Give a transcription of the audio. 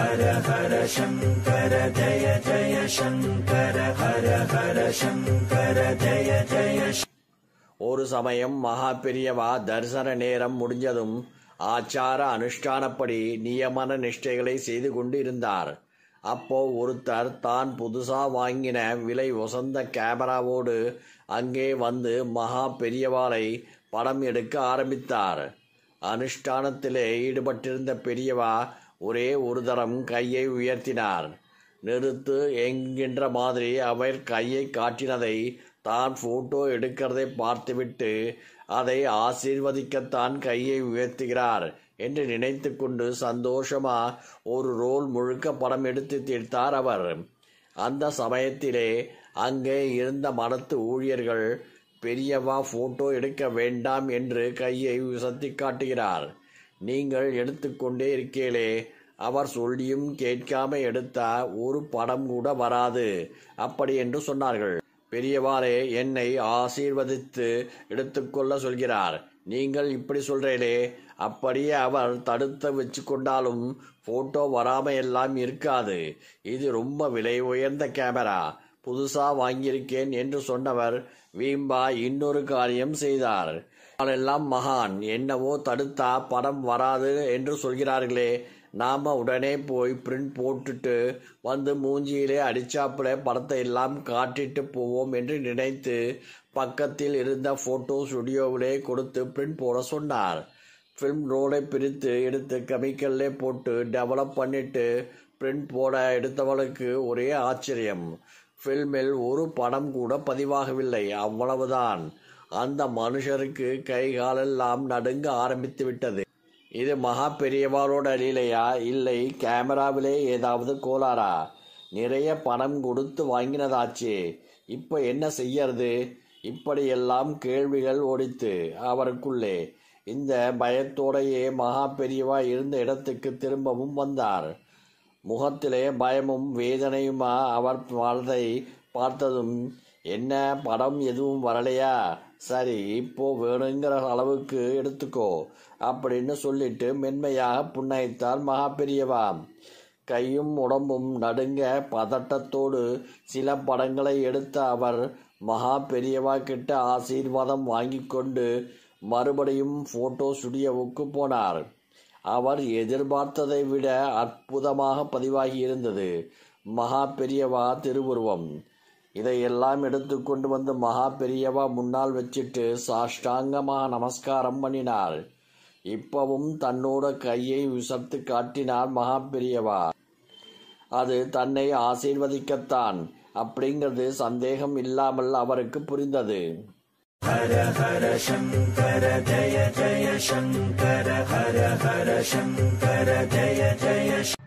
ஹர ஹர சங்கர ஜய ஜய சங்கர ஹர ஹர சங்கர ஜய ஜய ஒரு சமயம் மகா பெரியவா தரிசன நேரம் முடிஞ்சதும் ஆச்சார அனுஷ்டானப்படி நியமன நிஷ்டைகளை செய்து கொண்டு இருந்தார் அப்போ ஒருத்தர் தான் புதுசா வாங்கின விலை உசந்த கேமராவோடு அங்கே வந்து மகா பெரியவாளை படம் எடுக்க ஆரம்பித்தார் அனுஷ்டானத்திலே ஈடுபட்டிருந்த பெரியவா ஒரே ஒரு தரம் கையை உயர்த்தினார் நிறுத்து என்கின்ற மாதிரி அவர் கையை காட்டினதை தான் போட்டோ எடுக்கிறதை பார்த்துவிட்டு அதை ஆசீர்வதிக்கத்தான் கையை உயர்த்துகிறார் என்று நினைத்து கொண்டு சந்தோஷமா ஒரு ரோல் முழுக்க படம் எடுத்து தீர்த்தார் அவர் அந்த சமயத்திலே அங்கே இருந்த மடத்து ஊழியர்கள் பெரியவா போட்டோ எடுக்க வேண்டாம் என்று கையை உசத்தி காட்டுகிறார் நீங்கள் எடுத்துக்கொண்டே இருக்கீங்களே அவர் சொல்லியும் கேட்காம எடுத்தா ஒரு படம் கூட வராது அப்படி என்று சொன்னார்கள் பெரியவாறே என்னை ஆசீர்வதித்து எடுத்துக்கொள்ள சொல்கிறார் நீங்கள் இப்படி சொல்றீங்களே அப்படியே அவர் தடுத்து வச்சு கொண்டாலும் போட்டோ வராம எல்லாம் இருக்காது இது ரொம்ப விலை உயர்ந்த கேமரா புதுசா வாங்கியிருக்கேன் என்று சொன்னவர் வீம்பா இன்னொரு காரியம் செய்தார் எல்லாம் மகான் என்னவோ தடுத்தா படம் வராது என்று சொல்கிறார்களே நாம உடனே போய் பிரிண்ட் போட்டுட்டு வந்து மூஞ்சியிலே அடிச்சாப்புல படத்தை எல்லாம் காட்டிட்டு போவோம் என்று நினைத்து பக்கத்தில் இருந்த போட்டோ ஸ்டுடியோவிலே கொடுத்து பிரிண்ட் போட சொன்னார் ஃபில்ம் ரோலை பிரித்து எடுத்து கெமிக்கல்லே போட்டு டெவலப் பண்ணிட்டு பிரிண்ட் போட எடுத்தவளுக்கு ஒரே ஆச்சரியம் ஃபில்மில் ஒரு படம் கூட பதிவாகவில்லை அவ்வளவுதான் அந்த மனுஷருக்கு கை காலெல்லாம் நடுங்க ஆரம்பித்து விட்டது இது மகா பெரியவாளோட லீலையா இல்லை கேமராவிலே ஏதாவது கோளாரா நிறைய பணம் கொடுத்து வாங்கினதாச்சே இப்ப என்ன செய்யறது இப்படியெல்லாம் கேள்விகள் ஓடித்து அவருக்குள்ளே இந்த பயத்தோடையே மகா பெரியவா இருந்த இடத்துக்கு திரும்பவும் வந்தார் முகத்திலே பயமும் வேதனையுமா அவர் வாழ்தை பார்த்ததும் என்ன படம் எதுவும் வரலையா சரி இப்போ வேணுங்கிற அளவுக்கு எடுத்துக்கோ அப்படின்னு சொல்லிட்டு மென்மையாக புன்னகைத்தார் மகா பெரியவா கையும் உடம்பும் நடுங்க பதட்டத்தோடு சில படங்களை எடுத்த அவர் மகா பெரியவா கிட்ட ஆசீர்வாதம் வாங்கி கொண்டு மறுபடியும் போட்டோ ஸ்டுடியோவுக்கு போனார் அவர் எதிர்பார்த்ததை விட அற்புதமாக பதிவாகி இருந்தது மகா பெரியவா திருவுருவம் இதையெல்லாம் எடுத்துக்கொண்டு வந்து மகா பெரியவா முன்னால் வச்சிட்டு சாஷ்டாங்கமாக நமஸ்காரம் பண்ணினார் இப்பவும் தன்னோட கையை உசர்த்து காட்டினார் மகா பெரியவா அது தன்னை ஆசீர்வதிக்கத்தான் அப்படிங்கிறது சந்தேகம் இல்லாமல் அவருக்கு புரிந்தது ஹர ஹர சங்கர ஜய ஜய சங்கர ஹர ஹர சங்கர ஜய ஜய